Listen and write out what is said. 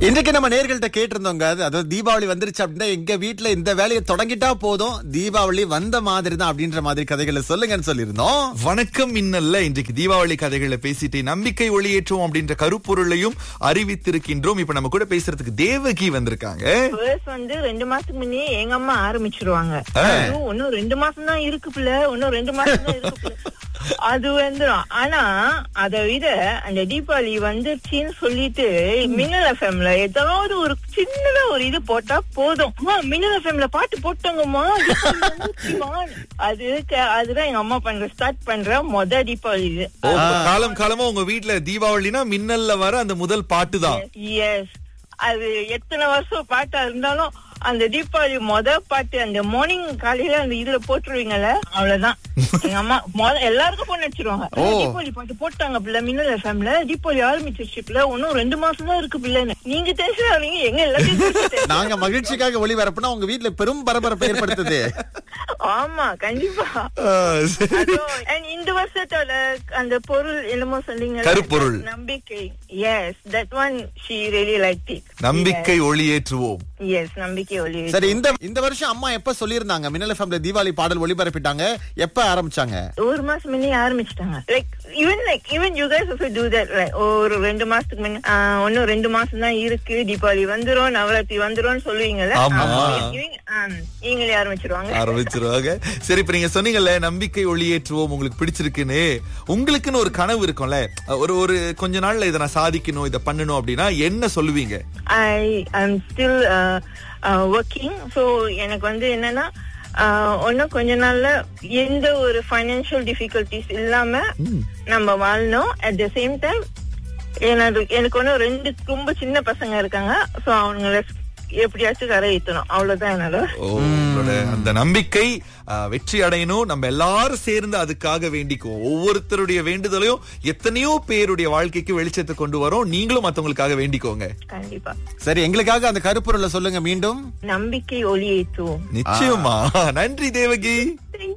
இன்றைக்கு நம்ம நேர்கள்ட்ட கேட்டிருந்தோங்க அது- அதாவது தீபாவளி வந்துருச்சு அப்படின்னா எங்க வீட்ல இந்த வேலையை தொடங்கிட்டா போதும் தீபாவளி வந்த மாதிரி தான் அப்படின்ற மாதிரி கதைகளை சொல்லுங்கன்னு சொல்லியிருந்தோம் வணக்கம் இன்னல்ல இன்றைக்கு தீபாவளி கதைகளை பேசிட்டு நம்பிக்கை ஒளியேற்றுவோம் அப்படின்ற கருப்பொருளையும் அறிவித்திருக்கின்றோம் இப்ப நம்ம கூட பேசுறதுக்கு தேவகி வந்திருக்காங்க ஃபர்ஸ்ட் வந்து ரெண்டு மாசத்துக்கு முன்னே எங்க அம்மா ஆரம்பிச்சிருவாங்க ஐயோ, இன்னும் ரெண்டு மாசம் தான் இருக்கு பிள்ளை இன்னும் ரெண்டு மாசம் தான் இருக்கு பிள்ளை. அது வந்துடும் ஆனா அதை விட அந்த தீபாவளி வந்துருச்சுன்னு சொல்லிட்டு மின்னல் எஃப்எம்ல ஏதாவது ஒரு சின்னதா ஒரு இது போட்டா போதும் அம்மா, மின்னல் எஃப்எம்ல பாட்டு போட்டோங்கம்மா தீபாவளி வந்துருச்சும்மா. அது க- அதுதான் எங்க அம்மா பண்ற ஸ்டார்ட் பண்ற மொத தீபாவளி இது ஓ, காலம் காலமா உங்க வீட்ல தீபாவளினா மின்னல்ல வர அந்த முதல் பாட்டு தான் எஸ் அது எத்தனை வருஷம் பாட்டா இருந்தாலும் அந்த தீபாவளி மொத பாட்டு அந்த மார்னிங் காலையில அந்த இதுல போட்டுருவீங்கல்ல அவ்வளவுதான் எங்க அம்மா மொத எல்லாருக்கும் போன் அடிச்சிருவாங்க ஓ. தீபாவளி பாட்டு போட்டாங்க பிள்ளை மின்னல் எஃப்எம்ல தீபாவளி ஆரம்பிச்சிருச்சு பிள்ளை இன்னும் ரெண்டு மாசம் தான் இருக்கு பிள்ளைன்னு நீங்க டென்ஷன் ஆவீங்க எங்க எல்லாத்தையும் tension. நாங்க மகிழ்ச்சிக்காக ஒளிபரப்புனா உங்க வீட்ல பெரும் பரபரப்பை ஏற்படுத்துது ஆமா கண்டிப்பா ஆ, சரி. அதுவும், and இந்த வருஷத்தோட அந்த பொருள் என்னமோ சொன்னீங்க கருப்பொருள். நம்பிக்கை yes that one she really like it நம்பிக்கை ஒளியேற்றுவோம் எஸ் நம்பிக்கை ஒளி சரி இந்த இந்த வருஷம் அம்மா எப்ப சொல்லியிருந்தாங்க மின்னல் எஃப்எம்ல தீபாவளி பாடல் ஒளிபரப்பிட்டாங்க எப்ப ஆரம்பிச்சாங்க ஒரு மாசம் முன்னே ஆரம்பிச்சிட்டாங்க like even like even you guys also do that like ஒரு ரெண்டு மாசத்துக்கு முன்ன ஆஹ், இன்னும் ரெண்டு மாசம் தான் இருக்கு தீபாவளி வந்துரும் நவராத்திரி வந்துரும் சொல்லுவீங்கல்ல ஆமா. அப்ப இவங்க, ஆம், நீங்களே ஆரம்பிச்சிருவாங்க ஆரம்பிச்சிருவாங்க சரி இப்ப நீங்க சொன்னீங்கல்ல நம்பிக்கை ஒளியேற்றுவோம் உங்களுக்கு பிடிச்சிருக்குன்னு உங்களுக்குன்னு ஒரு கனவு இருக்கும்ல ஒரு ஒரு கொஞ்ச நாள்ல இதை நான் சாதிக்கணும் இதை பண்ணணும் அப்படின்னா என்ன சொல்லுவீங்க I I'm still working so எனக்கு வந்து என்னன்னா இன்னும் கொஞ்ச நாள்ல எந்த ஒரு ஃபைனான்சியல் டிஃபிகல்டிஸ் இல்லாம நம்ம வாழணும் அட் த சேம் டைம் எனது எனக்கு ஒன்றும் ரெண்டு ரொம்ப சின்ன பசங்க இருக்காங்க ஸோ அவங்கள எப்படியாச்சும் கரை ஏற்றணும் அவ்வளவுதான் என்னோட ஓ, உங்களோட அந்த நம்பிக்கை ஆ, வெற்றி அடையணும் நம்ம எல்லாரும் சேர்ந்து அதுக்காக வேண்டிக்குவோம் ஒவ்வொருத்தருடைய வேண்டுதலையும் எத்தனையோ பேருடைய வாழ்க்கைக்கு வெளிச்சத்தை கொண்டு வரோம் நீங்களும் மத்தவங்களுக்காக வேண்டிக்கோங்க கண்டிப்பா சரி எங்களுக்காக அந்த கருப்பொருளை சொல்லுங்க மீண்டும் நம்பிக்கை ஒளி ஏற்றுவோம் நிச்சயமா நன்றி தேவகி